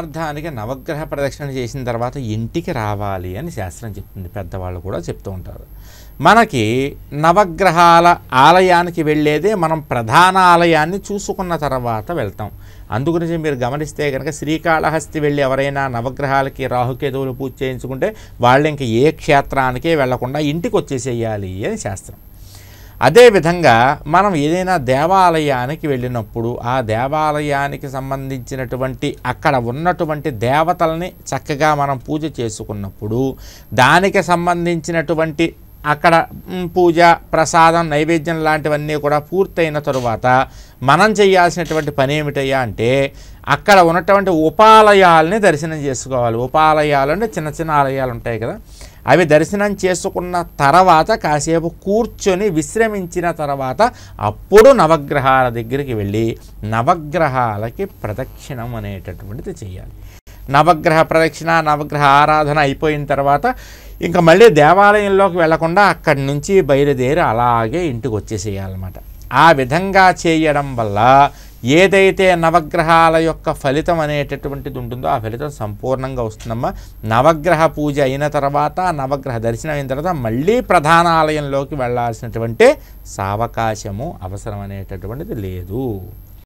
పదార్థానికి నవగ్రహ ప్రదక్షిణ చేసిన తర్వాత ఇంటికి రావాలి అని శాస్త్రం చెప్తుంది పెద్దవాళ్ళు కూడా చెప్తూ ఉంటారు మనకి నవగ్రహాల ఆలయానికి వెళ్ళేదే మనం ప్రధాన ఆలయాన్ని చూసుకున్న తర్వాత వెళ్తాం అందుగురించి మీరు గమనిస్తే కనుక శ్రీకాళహస్తి వెళ్ళి ఎవరైనా నవగ్రహాలకి రాహుకేతువులు పూజ చేయించుకుంటే వాళ్ళు ఇంక ఏ క్షేత్రానికే వెళ్లకుండా ఇంటికి వచ్చేసేయాలి అని శాస్త్రం అదేవిధంగా మనం ఏదైనా దేవాలయానికి వెళ్ళినప్పుడు ఆ దేవాలయానికి సంబంధించినటువంటి అక్కడ ఉన్నటువంటి దేవతల్ని చక్కగా మనం పూజ చేసుకున్నప్పుడు దానికి సంబంధించినటువంటి అక్కడ మ్, పూజ ప్రసాదం నైవేద్యం లాంటివన్నీ కూడా పూర్తయిన తరువాత మనం చేయాల్సినటువంటి పని ఏమిటయ్యా అంటే అక్కడ ఉన్నటువంటి ఉపాలయాల్ని దర్శనం చేసుకోవాలి ఉపాలయాలు అంటే చిన్న చిన్న ఆలయాలు ఉంటాయి కదా అవి దర్శనం చేసుకున్న తర్వాత కాసేపు కూర్చొని విశ్రమించిన తర్వాత అప్పుడు నవగ్రహాల దగ్గరికి వెళ్ళి నవగ్రహాలకి ప్రదక్షిణం అనేటటువంటిది చేయాలి నవగ్రహ ప్రదక్షిణ నవగ్రహ ఆరాధన అయిపోయిన తర్వాత ఇంకా మళ్ళీ దేవాలయంలోకి వెళ్లకుండా అక్కడి నుంచి బయలుదేరి అలాగే ఇంటికి వచ్చేసేయాలన్నమాట ఆ విధంగా చేయడం వల్ల ఏదైతే నవగ్రహాల యొక్క ఫలితం అనేటటువంటిది ఉంటుందో ఆ ఫలితం సంపూర్ణంగా వస్తుందమ్మా నవగ్రహ పూజ అయిన తర్వాత నవగ్రహ దర్శనం అయిన తర్వాత మళ్ళీ ప్రధాన ఆలయంలోకి వెళ్ళాల్సినటువంటి సావకాశము అవసరం అనేటటువంటిది లేదు